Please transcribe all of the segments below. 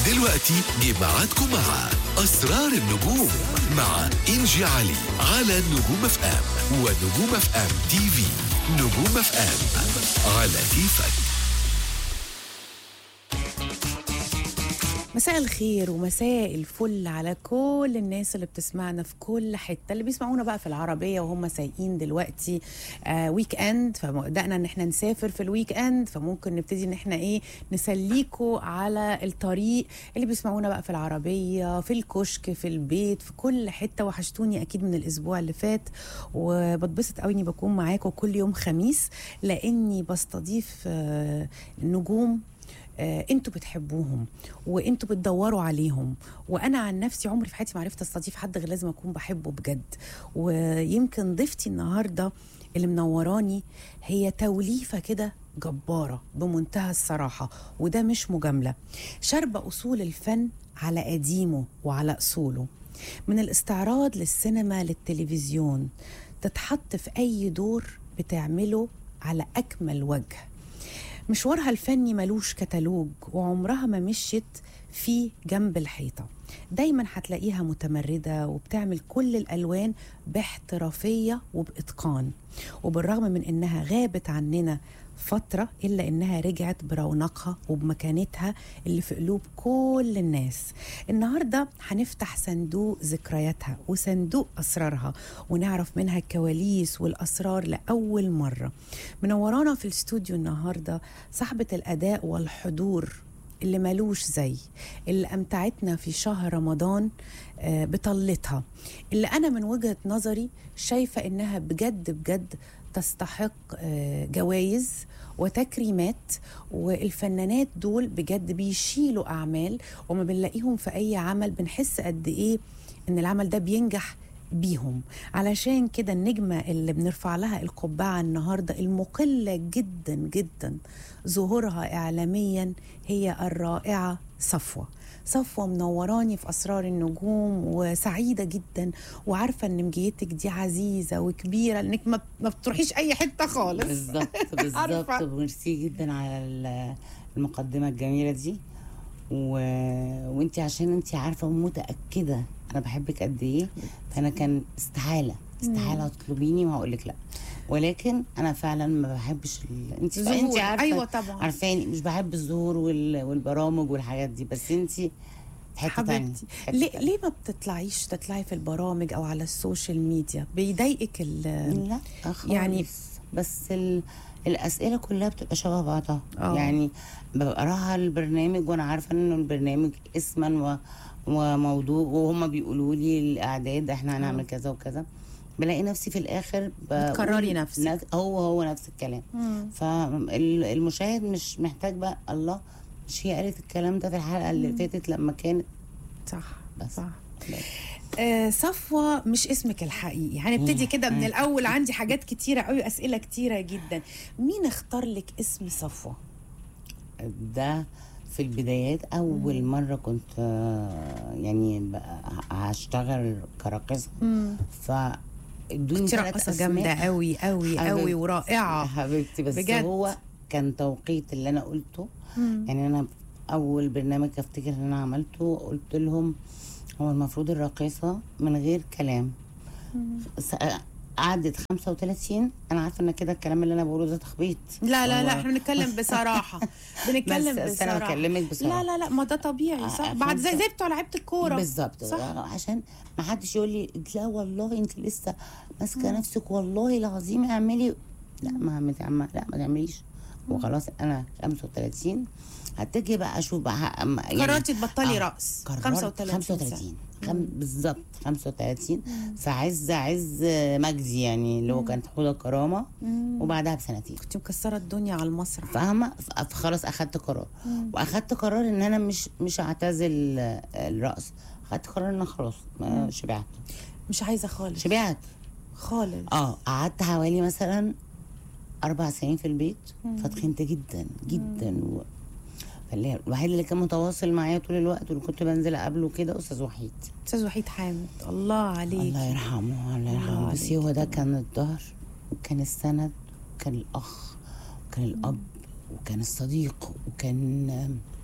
دلوقتي جه ميعادكم مع أسرار النجوم مع إنجي علي على نجوم اف ام ونجوم اف ام تي في نجوم اف ام على كيفك مساء الخير ومساء الفل على كل الناس اللي بتسمعنا في كل حته اللي بيسمعونا بقى في العربيه وهم سايقين دلوقتي آه ويك اند فبدانا ان احنا نسافر في الويك اند فممكن نبتدي ان احنا ايه نسليكوا على الطريق اللي بيسمعونا بقى في العربيه في الكشك في البيت في كل حته وحشتوني اكيد من الاسبوع اللي فات وبتبسط قوي اني بكون معاكم كل يوم خميس لاني بستضيف آه نجوم آه، انتوا بتحبوهم وانتوا بتدوروا عليهم وانا عن نفسي عمري في حياتي ما عرفت استضيف حد غير لازم اكون بحبه بجد ويمكن ضيفتي النهارده اللي منوراني هي توليفه كده جباره بمنتهى الصراحه وده مش مجامله شاربه اصول الفن على قديمه وعلى اصوله من الاستعراض للسينما للتلفزيون تتحط في اي دور بتعمله على اكمل وجه مشوارها الفني ملوش كتالوج وعمرها ما مشيت فيه جنب الحيطة دايما هتلاقيها متمردة وبتعمل كل الألوان باحترافية وبإتقان وبالرغم من إنها غابت عننا فترة إلا إنها رجعت برونقها وبمكانتها اللي في قلوب كل الناس النهاردة هنفتح صندوق ذكرياتها وصندوق أسرارها ونعرف منها الكواليس والأسرار لأول مرة منورانا في الاستوديو النهاردة صاحبة الأداء والحضور اللي ملوش زي اللي أمتعتنا في شهر رمضان آه، بطلتها اللي أنا من وجهة نظري شايفة إنها بجد بجد تستحق آه، جوائز وتكريمات والفنانات دول بجد بيشيلوا أعمال وما بنلاقيهم في أي عمل بنحس قد إيه إن العمل ده بينجح بيهم علشان كده النجمة اللي بنرفع لها القبعة النهاردة المقلة جدا جدا ظهورها إعلاميا هي الرائعة صفوة صفوة منوراني في أسرار النجوم وسعيدة جدا وعارفة إن مجيتك دي عزيزة وكبيرة لأنك ما ما بتروحيش أي حتة خالص بالظبط بالظبط عارفة. ميرسي جدا على ال- المقدمه الجميله دي و... وانت عشان انت عارفه ومتاكده انا بحبك قد ايه فانا كان استحاله استحاله تطلبيني وهقول لك لا ولكن انا فعلا ما بحبش ال... انت انت ظهور. عارفه أيوة طبعا. عارفاني مش بحب الظهور وال... والبرامج والحاجات دي بس انت في حته تانية حبيبتي في حتة ليه تانية. ليه ما بتطلعيش تطلعي في البرامج او على السوشيال ميديا بيضايقك ال لا خالص. يعني- يعني بس ال... الاسئله كلها بتبقى شبه بعضها آه. يعني ببقى رايحه البرنامج وانا عارفه انه البرنامج اسما و... وموضوع وهم بيقولوا لي الاعداد احنا هنعمل كذا وكذا بلاقي نفسي في الاخر بقول بتكرري نفسك. نفس هو هو نفس الكلام فالمشاهد مش محتاج بقى الله مش هي قالت الكلام ده في الحلقه اللي فاتت لما كانت صح بس. صح آه صفوة مش اسمك الحقيقي هنبتدي كده من الأول عندي حاجات كتيرة قوي أسئلة كتيرة جدا مين اختار لك اسم صفوة؟ ده في البدايات اول مره كنت آه، يعني بقى هشتغل كراقصه ف ادوني كنت ثلاث رقصة أسماء. جامدة قوي قوي قوي حبيبتي- ورائعة حبيبتي بس بجد. بجد. هو كان توقيت اللي انا قلته يعني انا اول برنامج افتكر ان انا عملته قلت لهم هو المفروض الراقصه من غير كلام س- قعدت 35 انا عارفه ان كده الكلام اللي انا بقوله ده تخبيط لا لا لا هو- احنا بنتكلم بصراحة بنتكلم بس أنا بصراحة بكلمك بصراحة. لا لا لا ما ده طبيعي صح آه، بعد زي خمسة. زي بتوع لعيبة الكورة بالظبط صح عشان ما حدش يقول لي لا والله انت لسه ماسكه نفسك والله العظيم اعملي لا ما ما تعم- لا ما تعمليش وخلاص انا 35 هتجي بقى اشوف بقى ه- أما- يعني قررتي تبطلي رقص قررت 35 35 خم... بالظبط 35 في عز عز مجدي يعني اللي هو كانت حوض الكرامه وبعدها بسنتين كنت مكسرة الدنيا على المسرح فاهمه ف- فخلاص اخدت قرار واخدت قرار ان انا مش مش هعتزل آه، الرقص اخدت قرار ان أنا خلاص ما شبعت مش عايزة خالص شبعت خالص اه قعدت حوالي مثلا اربع سنين في البيت فتخنت جدا جدا و... فاللي- الوحيد اللي كان متواصل معايا طول الوقت واللي كنت بنزل اقابله كده استاذ وحيد أستاذ وحيد حامد الله عليك الله يرحمه الله يرحمه بس عليك هو ده كان الظهر وكان السند وكان الاخ وكان الاب وكان الصديق وكان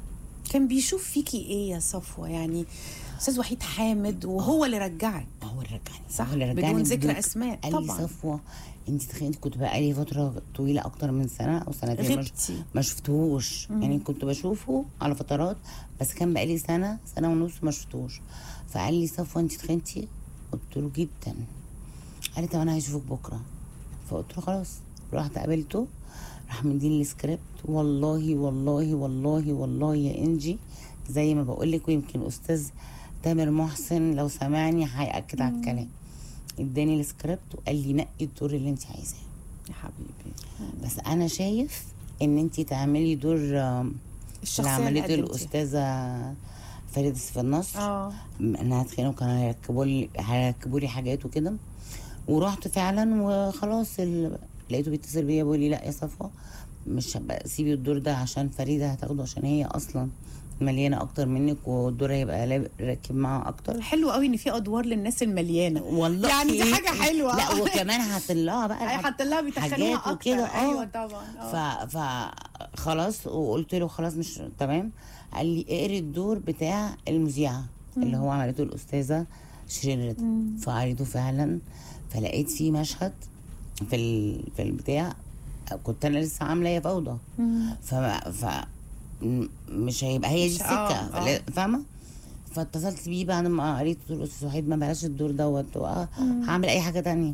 كان بيشوف فيكي ايه يا صفوه يعني استاذ وحيد حامد وهو اللي رجعك هو اللي رجعني صح، هو اللي رجعني بدون ذكر بدون- أسماء قال لي طبعاً. صفوه انت تخيلي انت كنت بقالي فتره طويله اكتر من سنه او سنتين ما ش- غبتي. ما شفتهوش يعني كنت بشوفه على فترات بس كان بقالي سنه سنه ونص ما شفتهوش فقال لي صفوه انت تخنتي قلت له جدا قال لي طب انا هشوفك بكره فقلت له خلاص رحت قابلته راح مديني السكريبت والله والله والله والله يا انجي زي ما بقول لك ويمكن استاذ تامر محسن لو سمعني هياكد على الكلام اداني السكريبت وقال لي نقي الدور اللي انت عايزاه يا حبيبي بس انا شايف ان انت تعملي دور آم، اللي الشخصيه عملته اللي قدمتيها. الاستاذه فريده سيف النصر اه انها تخينه وكانوا هيركبوا لي هيركبوا لي حاجات وكده ورحت فعلا وخلاص ال... لقيته بيتصل بيا بيقول لي لا يا صفوه مش هبقى سيبي الدور ده عشان فريده هتاخده عشان هي اصلا مليانه اكتر منك والدور هيبقى لاب- راكب معاها اكتر حلو قوي ان في ادوار للناس المليانه والله يعني دي حاجه حلوه لا وكمان هطلعها بقى الحاج- هيحط لها بيتخنوها حاجات اكتر وكده ايوه اه طبعا آه. ف ف خلاص وقلت له خلاص مش تمام قال لي اقري الدور بتاع المذيعه اللي هو عملته الاستاذه شيرين رضا فقريته فعلا فلقيت فيه مشهد في ال... في البتاع كنت انا لسه عامله هي فوضى ف ف م- مش هيبقى هي دي مش- السكه آه، آه. فلا- فاهمه فاتصلت بيه بعد ما قريت قلت له استاذ وحيد ما بلاش الدور دوت وآه، هعمل اي حاجه تانية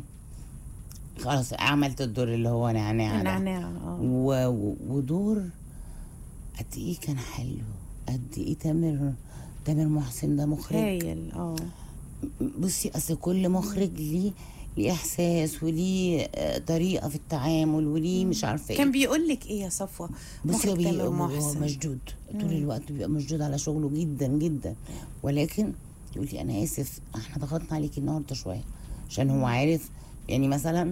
خلاص عملت الدور اللي هو نعناع ده. النعناع اه و... و- ودور قد ايه كان حلو قد ايه تامر تامر محسن ده مخرج هايل اه بصي اصل كل مخرج ليه ليه احساس وليه آه، طريقه في التعامل وليه مش عارفه كان ايه بيقول لك ايه يا صفوه بصي هو مخرج بي- تامر هو محسن مشدود طول الوقت بيبقى مشدود على شغله جدا جدا ولكن يقول لي انا اسف احنا ضغطنا عليكي النهارده شويه عشان هو عارف يعني مثلا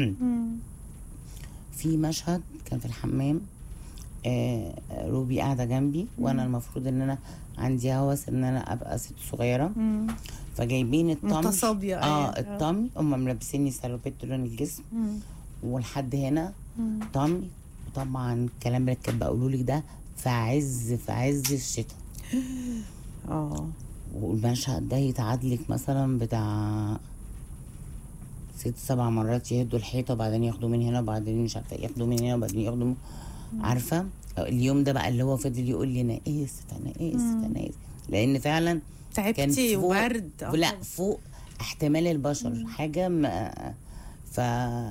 في مشهد كان في الحمام آه روبي قاعده جنبي وانا المفروض ان انا عندي هوس ان انا ابقى ست صغيره فجايبين الطمي متصابية، اه أيوة. الطمي هم ملبسيني سلوبيت لون الجسم ولحد هنا طمي وطبعا الكلام اللي كان بقوله لك ده في عز في عز الشتاء اه والمشهد ده يتعاد لك مثلا بتاع ست سبع مرات يهدوا الحيطه وبعدين ياخدوا من هنا وبعدين مش عارفه ياخدوا من هنا وبعدين ياخدوا من عارفه اليوم ده بقى اللي هو فضل يقول لي انا اسف انا اسف انا اسف لان فعلا كان تعبتي فوق وبرد آه. لا فوق احتمال البشر حاجه ما ف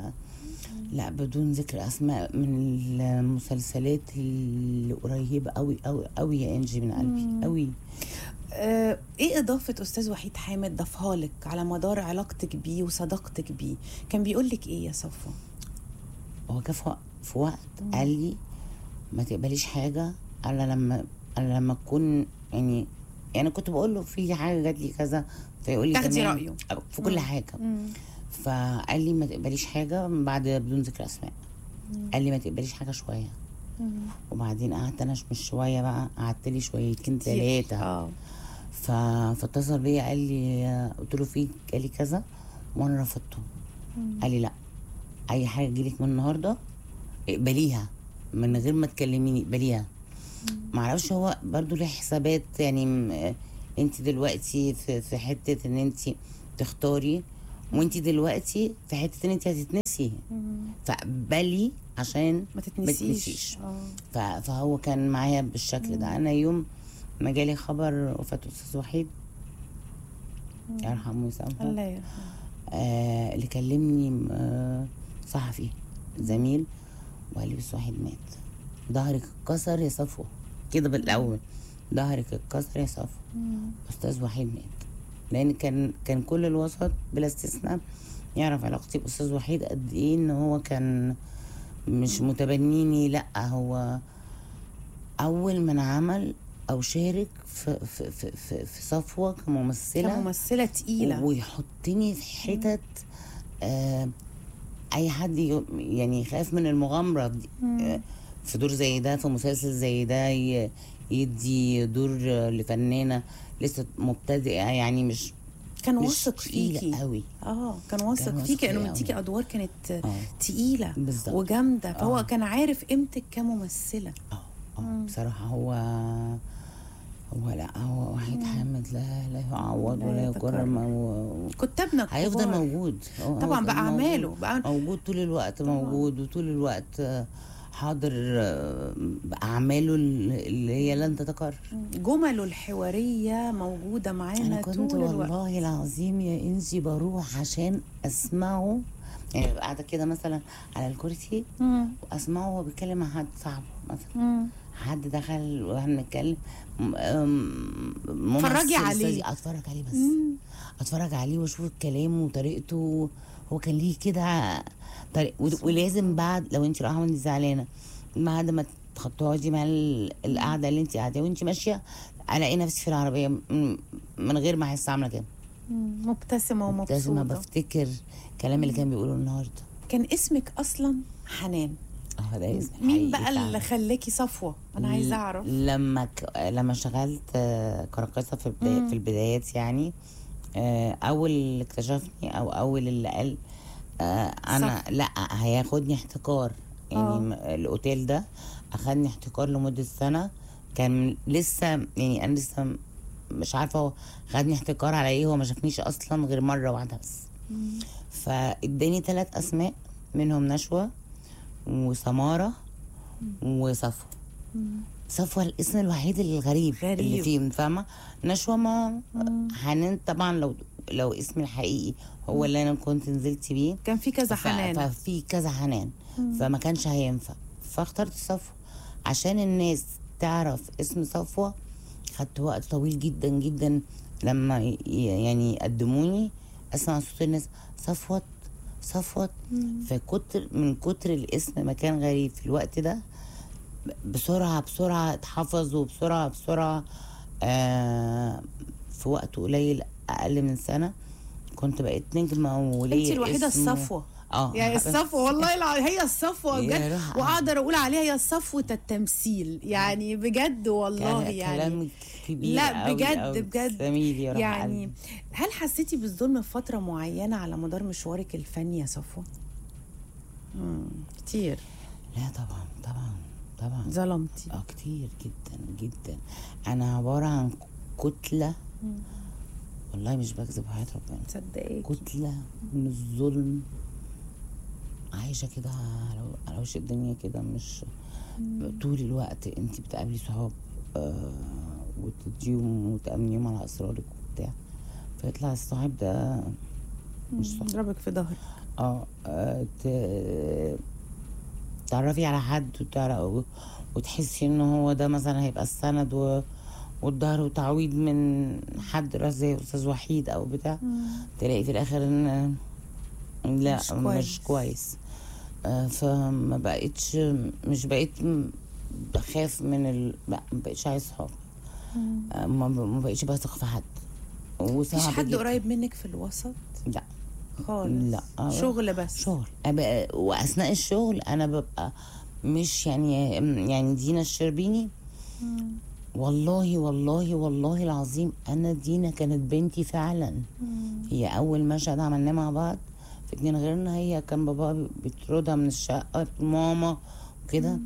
لا بدون ذكر اسماء من المسلسلات اللي قريبه قوي قوي قوي يا انجي من قلبي قوي آه، ايه اضافه استاذ وحيد حامد ضافها لك على مدار علاقتك بيه وصداقتك بيه كان بيقول لك ايه يا صفوه هو جه في وق- في وقت قال لي ما تقبليش حاجه الا لما الا لما تكون يعني يعني كنت بقول له في حاجه جات لي كذا فيقول لي تاخدي تمام. رأيه. في كل حاجه فقال لي ما تقبليش حاجه من بعد بدون ذكر اسماء قال لي ما تقبليش حاجه شويه وبعدين قعدت انا مش شويه بقى قعدت لي شويتين ثلاثه اه ف... فاتصل بيا قال لي قلت له في قال لي كذا وانا رفضته قال لي لا اي حاجه تجيلك من النهارده اقبليها من غير ما تكلميني اقبليها معرفش هو برضو له حسابات يعني م- انت دلوقتي في, في حته ان انت تختاري وانت دلوقتي في حته ان انت هتتنسي فاقبلي عشان ما تتنسيش اه ف- فهو كان معايا بالشكل ده انا يوم ما جالي خبر وفاه الاستاذ وحيد يرحمه ويسامحه الله يرحمه آه اللي كلمني آه صحفي زميل وقال لي بس واحد مات ظهرك اتكسر يا صفوه كده بالاول ظهرك اتكسر يا صفوه استاذ وحيد مات لان كان كان كل الوسط بلا استثناء يعرف علاقتي باستاذ وحيد قد ايه ان هو كان مش متبنيني لا هو اول من عمل او شارك في في في في, في صفوه كممثله كممثله تقيله ويحطني في حتت آه اي حد ي- يعني يخاف من المغامره دي آه في دور زي ده في مسلسل زي ده ي- يدي دور آه، لفنانه لسه مبتدئه يعني مش كان مش واثق تقيلة فيكي قوي اه كان واثق واثق فيكي انه فيا مديكي أوي. ادوار كانت آه. تقيله بالظبط. وجامده فهو آه. كان عارف قيمتك كممثله اه اه بصراحه هو هو لا هو وحيد حامد لا لا يعوض لا ولا يتكرر. يكرم و- كتابنا هيفضل الكبار. موجود هو- طبعا هيفضل بأعماله موجود. بأعمال- موجود طول الوقت موجود وطول الوقت آه، حاضر آه، بأعماله اللي هي لن تتكرر جمله الحواريه موجوده معانا انا كنت طول الوقت والله العظيم يا انجي بروح عشان اسمعه يعني ببقى قاعده كده مثلا على الكرسي مم. واسمعه وهو بيتكلم مع حد صاحبه مثلا مم. حد دخل واحنا بنتكلم م- أم- ممثل اتفرجي عليه. استاذي، اتفرج عليه بس اتفرج عليه واشوف الكلام وطريقته هو كان ليه كده طريق ود- ولازم بعد لو انت رايحه وانت زعلانه بعد ما تخ- تقعدي مع ال- القعده اللي انت قاعده وانت ماشيه الاقي نفسي في العربيه م- من غير ما احس عامله كده مم. مبتسمه لازم ومبسوطه بفتكر الكلام اللي كان بيقوله النهارده كان اسمك اصلا حنان اه ده اسم مين حقيقي بقى اللي فعلا. خلاكي صفوه انا عايزه اعرف لما ك... لما اشتغلت آه، كراقصه في البداية مم. في البدايات يعني آه، اول اللي اكتشفني او اول اللي قال آه، انا لا هياخدني احتكار يعني آه. م- الاوتيل ده اخدني احتكار لمده سنه كان لسه يعني انا لسه م- مش عارفه هو خدني احتكار على ايه هو ما شافنيش اصلا غير مره واحده بس فاداني ثلاث اسماء منهم نشوى وسماره وصفوه صفوة الاسم الوحيد الغريب غريب. اللي فيه فاهمة نشوى ما حنان طبعا لو لو اسمي الحقيقي هو اللي انا كنت نزلت بيه كان في كذا ف- حنان ففي كذا حنان فما كانش هينفع فاخترت صفوة عشان الناس تعرف اسم صفوة خدت وقت طويل جدا جدا لما ي- يعني يقدموني اسمع صوت الناس صفوت صفوت فكتر من كتر الاسم ما كان غريب في الوقت ده بسرعة بسرعة اتحفظ وبسرعة بسرعة آه في وقت قليل أقل من سنة كنت بقيت نجمة وليا انت الوحيده اسم و- الصفوه اه يعني الصفوه والله الع- هي الصفوه يا بجد روح. واقدر اقول عليها هي صفوه التمثيل يعني بجد والله كان يعني كلام كبير لا أوي بجد أوي. بجد تسلميلي يا روح يعني قلبي. هل حسيتي بالظلم في فتره معينه على مدار مشوارك الفني يا صفوه؟ مم، كتير لا طبعا طبعا طبعا ظلمتي اه كتير جدا جدا انا عبارة عن كتلة والله مش بكذب حياة ربنا تصدقي كتلة من الظلم عايشة كده على على وش الدنيا كده مش طول الوقت انت بتقابلي صحاب آه وتديهم وتأمنيهم على أسرارك وبتاع فيطلع الصاحب ده مش صح ضربك في ظهرك اه آه، ت- تعرفي على حد وتعرف وتحسي ان هو ده مثلا هيبقى السند و... والظهر وتعويض من حد راس زي استاذ وحيد او بتاع تلاقي في الاخر ان لا مش مش كويس. كويس, مش كويس. آه فما بقتش مش بقيت م- بخاف من ال... لا ما بقتش عايز صحاب آه ما ما بقتش بثق في حد وصعب مفيش حد جداً. قريب منك في الوسط لا خالص لا. آه. شغل بس شغل أبقى واثناء الشغل انا ببقى مش يعني يعني دينا الشربيني والله والله والله العظيم انا دينا كانت بنتي فعلا هي اول مشهد عملناه مع بعض في اتنين غيرنا هي كان بابا بيطردها من الشقه ماما وكده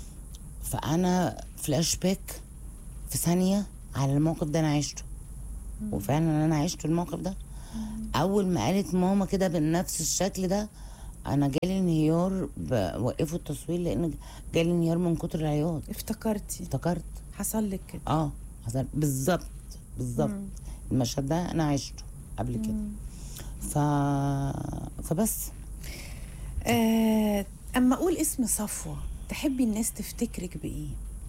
فانا فلاش باك في ثانيه على الموقف ده انا عشته وفعلا انا عشت الموقف ده اول ما قالت ماما كده بنفس الشكل ده انا جالي انهيار ب- وقفوا التصوير لان جالي انهيار من كتر العياط افتكرتي افتكرت حصل لك كده اه حصل بالظبط بالظبط المشهد ده انا عشته قبل كده ف فبس آه اما اقول اسم صفوه تحبي الناس تفتكرك بايه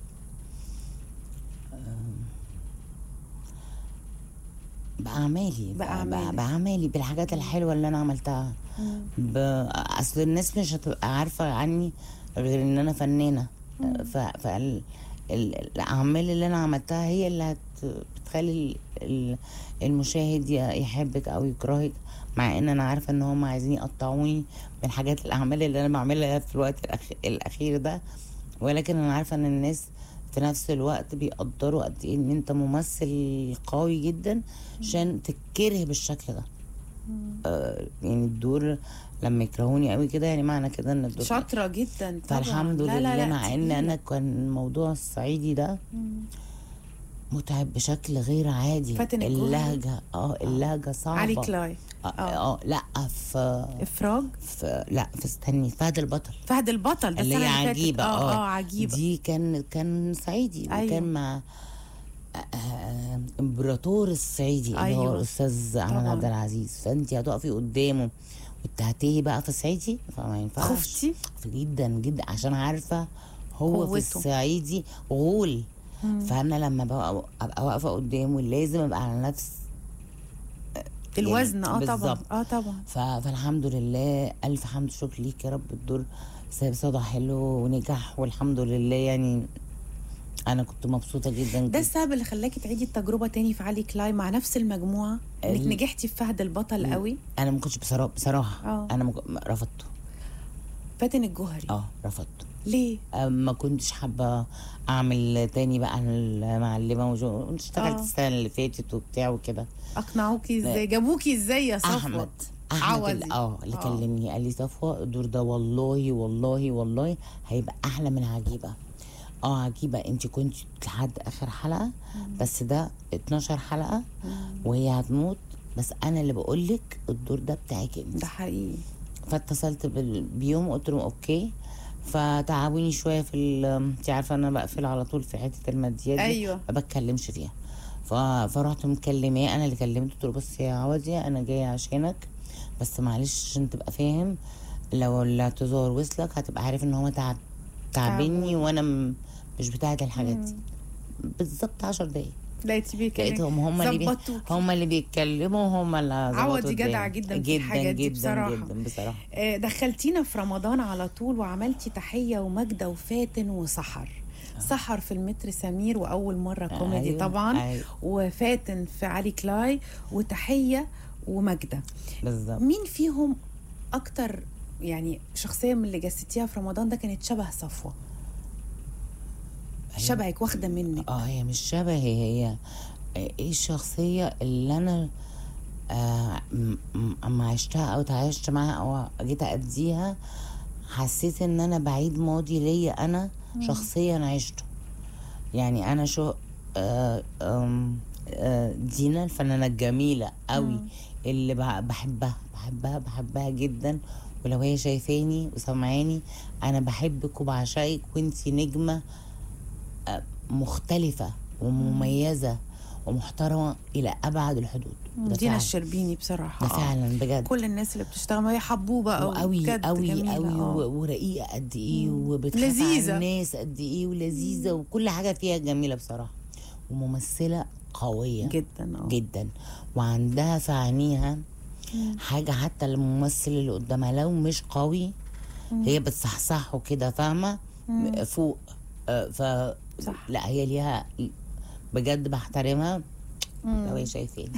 باعمالي بأعمالك. ب- باعمالي بالحاجات الحلوه اللي انا عملتها ب... اصل الناس مش هتبقى عارفه عني غير ان انا فنانه ف... فال... ال- الاعمال اللي انا عملتها هي اللي هت... بتخلي ال- المشاهد ي- يحبك او يكرهك مع ان انا عارفه ان هم عايزين يقطعوني من حاجات الاعمال اللي انا بعملها في الوقت الأخ... الاخير ده ولكن انا عارفه ان الناس في نفس الوقت بيقدروا قد ايه ان انت ممثل قوي جدا عشان تتكره بالشكل ده آه يعني الدور لما يكرهوني قوي كده يعني معنى كده ان الدور شاطره جدا طبعا فالحمد لا لله لا لا مع ان تقيلة. انا كان الموضوع الصعيدي ده متعب بشكل غير عادي فاتن الجوهري. اللهجه اه اللهجه صعبه علي كلاي اه, آه لا في افراج في لا في استني فهد البطل فهد البطل ده اللي السنة هي اللي فاتت. عجيبه اه اه عجيبه دي كان كان صعيدي أيوة. أيوة. وكان مع آه، آه، امبراطور الصعيدي اللي هو أيوة. الاستاذ احمد طبعاً. عبد العزيز فانت هتقفي قدامه وتهتهي بقى في الصعيدي فما ينفعش خفتي؟ خفت جدا جدا عشان عارفه هو قوته. في الصعيدي غول فانا لما ببقى ابقى واقفه قدامه لازم ابقى على نفس الوزن اه طبعا بالظبط. اه طبعا ف- فالحمد لله الف حمد شكر ليك يا رب الدور ساب صدى حلو ونجح والحمد لله يعني انا كنت مبسوطه جدا ده جدا السبب اللي خلاكي تعيدي التجربه تاني في علي كلاي مع نفس المجموعه انك ال- نجحتي في فهد البطل قوي انا ما كنتش بصراحه بصراحه آه. انا مك- رفضته فاتن الجوهري اه رفضته ليه آه، ما كنتش حابه اعمل تاني بقى عن المعلمه وجو- اشتغلت آه. السنه اللي فاتت وبتاع وكده اقنعوكي ازاي جابوكي ازاي يا صفوه احمد احمد عوضي. ال- اه اللي آه. كلمني قال لي صفوه الدور ده والله والله والله هيبقى احلى من عجيبه اه عجيبه انت كنت لحد اخر حلقه بس ده 12 حلقه وهي هتموت بس انا اللي بقول لك الدور ده بتاعك انت ده حقيقي فاتصلت بال- بيوم قلت لهم اوكي فتعبوني شويه في ال- انت عارفه انا بقفل على طول في حته الماديات دي أيوة. ما بتكلمش فيها ف... فرحت مكلماه انا اللي كلمته قلت له بص يا عوضي انا جايه عشانك بس معلش عشان تبقى فاهم لو الاعتذار وصلك هتبقى عارف ان هو تعب تعبني تعبوني. وانا م... مش بتاعه الحاجات دي بالظبط 10 دقايق لقيتي بيكلمك لقيتهم هم اللي بي... ظبطوك. هم اللي بيتكلموا هم اللي عوضي ظبطوا جدع الدنيا. جدا في جدا الحاجات دي جدا بصراحة. جدا بصراحه آه، دخلتينا في رمضان على طول وعملتي تحية ومجدة وفاتن وسحر سحر في المتر سمير وأول مرة كوميدي أيوة، طبعا أيوة. وفاتن في علي كلاي وتحية ومجدة بالظبط مين فيهم أكتر يعني شخصية من اللي جسدتيها في رمضان ده كانت شبه صفوة أيوة. شبهك واخدة منك اه هي مش شبهي هي ايه الشخصية اللي انا آه م- م- اما عشتها او تعايشت معاها او جيت اديها حسيت ان انا بعيد ماضي ليا انا شخصيا عشته يعني انا شو آه آم، آه دينا الفنانة الجميلة قوي اللي بع- بحبها بحبها بحبها جدا ولو هي شايفاني وسامعاني انا بحبك وبعشقك وانتي نجمة آه، مختلفة ومميزة ومحترمة إلى أبعد الحدود ده دينا فعلا الشربيني بصراحة ده آه. فعلا بجد كل الناس اللي بتشتغل ما هي حبوبة قوي قوي بجد قوي جميلة، قوي آه. و- ورقيقة قد إيه وبتخاف لذيذة. على الناس قد إيه ولذيذة وكل حاجة فيها جميلة بصراحة وممثلة قوية جدا اه جدا وعندها في عينيها حاجة حتى الممثل اللي قدامها لو مش قوي هي بتصحصحه كده فاهمة فوق آه، ف صح. لا هي ليها بجد بحترمها لو هي شايفاني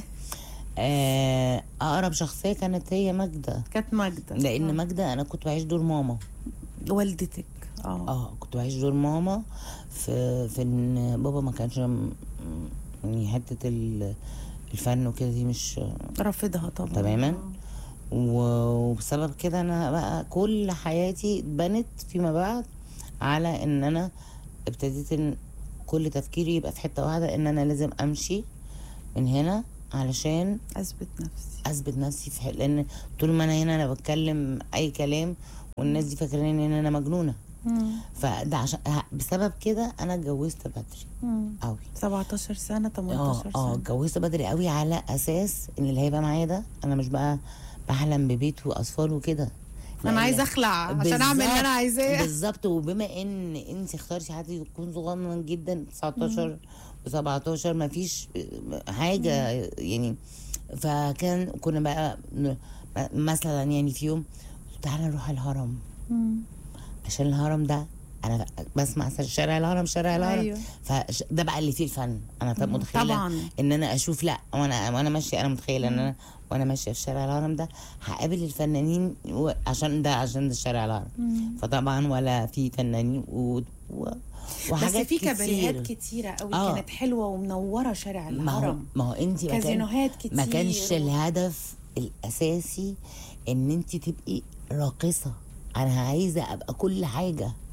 آه، اقرب شخصيه كانت هي ماجده كانت ماجدة لان آه. ماجده انا كنت بعيش دور ماما والدتك اه اه كنت بعيش دور ماما في في ان بابا ما كانش م- يعني حته ال- الفن وكده دي مش رافضها طبعا تماماً. آه. و- وبسبب كده انا بقى كل حياتي اتبنت فيما بعد على ان انا ابتديت ان كل تفكيري يبقى في حته واحده ان انا لازم امشي من هنا علشان اثبت نفسي اثبت نفسي في حق لان طول ما انا هنا انا بتكلم اي كلام والناس دي فاكرين ان انا مجنونه فده عشان بسبب كده انا اتجوزت بدري قوي 17 سنه اه 18 اه سنه اتجوزت بدري قوي على اساس ان اللي هيبقى معايا ده انا مش بقى بحلم ببيت واطفال وكده انا لا، عايزه لا. اخلع عشان اعمل اللي انا بالظبط- عايزاه بالظبط وبما ان انت اخترتي حد يكون صغنن جدا 19 و17 ما فيش حاجه يعني فكان كنا بقى ن- مثلا يعني في يوم تعالى نروح الهرم مم. عشان الهرم ده انا بسمع مثلا شارع الهرم شارع الهرم أيوة. فده بقى اللي فيه الفن انا طب متخيله طبعاً. ان انا اشوف لا وانا وانا ماشيه انا متخيله ان انا وانا ماشيه في شارع الهرم ده هقابل الفنانين و- عشان ده عشان ده شارع الهرم فطبعا ولا في فنانين و... و... بس وحاجات في كتير. كباريهات كتيره قوي آه. كانت حلوه ومنوره شارع ما هو الهرم ما هو انت ما كان- كازينوهات كتير ما كانش و- الهدف الاساسي ان انت تبقي راقصه انا عايزه ابقى كل حاجه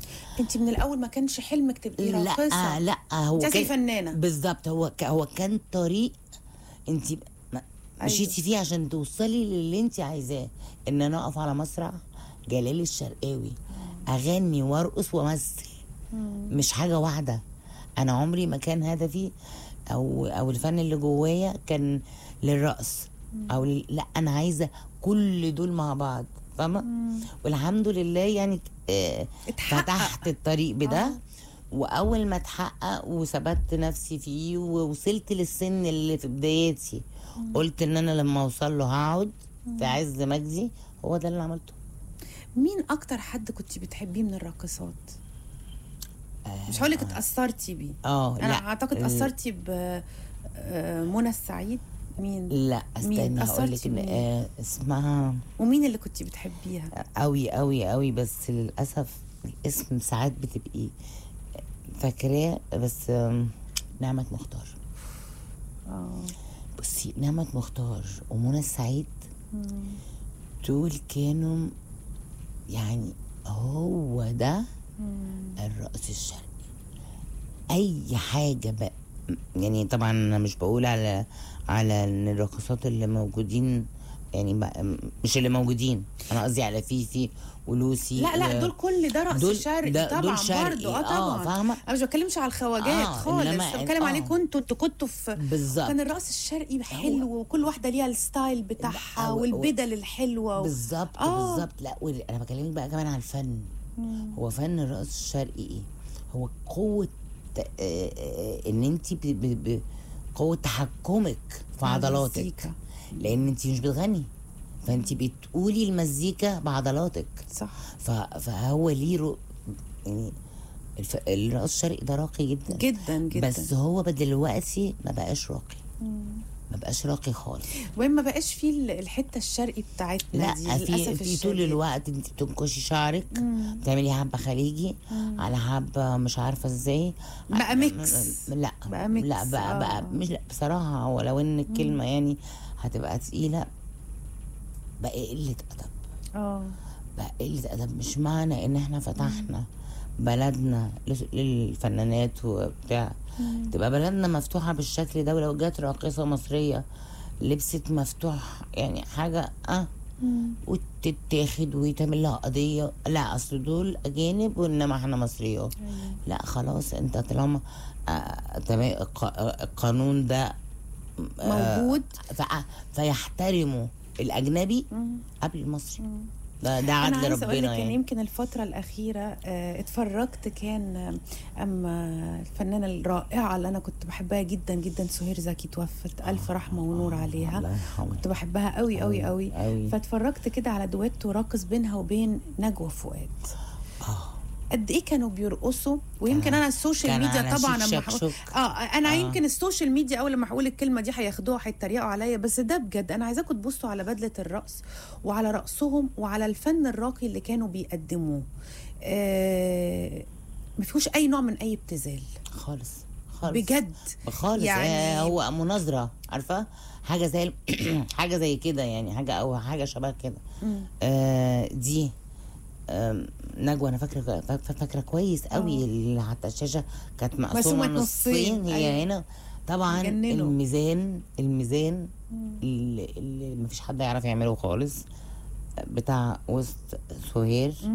انت من الاول ما كانش حلمك تبقي راقصه لا لا هو انت كان فنانه بالظبط هو ك- هو كان طريق انت م- أيوة. مشيتي فيه عشان توصلي للي انت عايزاه ان انا اقف على مسرح جلال الشرقاوي اغني وارقص وامثل مش حاجه واحده انا عمري ما كان هدفي او او الفن اللي جوايا كان للرقص او ل- لا انا عايزه كل دول مع بعض فاهمه والحمد لله يعني آه، اتحقق. فتحت الطريق بده آه. واول ما اتحقق وثبت نفسي فيه ووصلت للسن اللي في بداياتي قلت ان انا لما اوصل له هقعد في عز مجدي هو ده اللي عملته مين اكتر حد كنت بتحبيه من الراقصات مش هقولك اتاثرتي بيه اه انا لا اعتقد ال- اثرتي ب آه، منى السعيد مين لا مين؟ استني هقول لك أثرتي ان بمين؟ آه اسمها ومين اللي كنت بتحبيها قوي قوي قوي بس للاسف الاسم ساعات بتبقي فاكراه بس آم، نعمة مختار اه بصي نعمة مختار ومنى السعيد دول كانوا يعني هو ده الرقص الشرقي اي حاجه بقى يعني طبعا انا مش بقول على على ان الراقصات اللي موجودين يعني بقى مش اللي موجودين انا قصدي على فيفي ولوسي لا لا و- دول كل ده رقص دول- شرقي ده- طبعا دول شرقي. برضو اه آه، طبعا فاهمة؟ انا مش بتكلمش على الخواجات آه، خالص إنما أنا بتكلم آه. عليكم انتوا انتوا كنتوا في بالظبط كان الرقص الشرقي حلو وكل واحده ليها الستايل بتاعها لا، و- والبدل الحلوه و... بالظبط آه. بالظبط لا وال- انا بكلمك بقى كمان على الفن هو فن الرقص الشرقي ايه هو قوه آه، آه، ان انت ب... ب... ب... قوه تحكمك في عضلاتك المزيكا. لان انت مش بتغني فانت بتقولي المزيكا بعضلاتك صح ف... فهو ليه رو... يعني الف... الرقص الشرقي ده راقي جدا جدا جدا بس هو بقى دلوقتي ما بقاش راقي ما بقاش راقي خالص وين ما بقاش فيه ال- الحته الشرقي بتاعتنا لا دي في للاسف في طول الشديد. الوقت انت بتنكشي شعرك بتعملي حبه خليجي على حبه مش عارفه ازاي بقى ع- ميكس. لا بقى ميكس، لا بقى, آه. بقى مش لا بصراحه هو لو ان الكلمه يعني هتبقى تقيله بقى قله ادب اه بقى قله ادب مش معنى ان احنا فتحنا بلدنا لس- للفنانات وبتاع تبقى بلدنا مفتوحه بالشكل ده ولو جت راقصه مصريه لبست مفتوح يعني حاجه اه وتتاخد ويتعمل لها قضيه لا اصل دول اجانب وانما احنا مصريات لا خلاص انت طالما آه تمام الق- آه، القانون ده موجود ف- فيحترموا الاجنبي قبل المصري ده ده انا عدل عايزه اقول لك ربنا يعني يعني يمكن الفتره الاخيره آه، اتفرجت كان آه، اما الفنانه الرائعه اللي انا كنت بحبها جدا جدا سهير زكي توفت الف رحمه ونور عليها الله يرحمها. كنت بحبها قوي قوي قوي أوي. فاتفرجت كده على دويتو راقص بينها وبين نجوى فؤاد قد ايه كانوا بيرقصوا ويمكن انا السوشيال كان ميديا على طبعا شيك لما شاك هقول- شوك. اه انا آه. آه. يمكن السوشيال ميديا اول لما هقول الكلمه دي هياخدوها هيتريقوا عليا بس ده بجد انا عايزاكم تبصوا على بدله الرقص وعلى رقصهم وعلى الفن الراقي اللي كانوا بيقدموه آه ما فيهوش اي نوع من اي ابتذال خالص خالص بجد خالص يعني- يعني هو مناظره عارفه حاجه زي حاجه زي كده يعني حاجه او حاجه شبه كده آه دي آم، نجوى انا فاكره فا- فاكره كويس قوي اللي حتى الشاشه كانت مقسومه مقسومة نصين نصين، هي أيوة. هنا طبعا جننوا. الميزان الميزان اللي, اللي مفيش حد يعرف يعمله خالص بتاع وسط سهير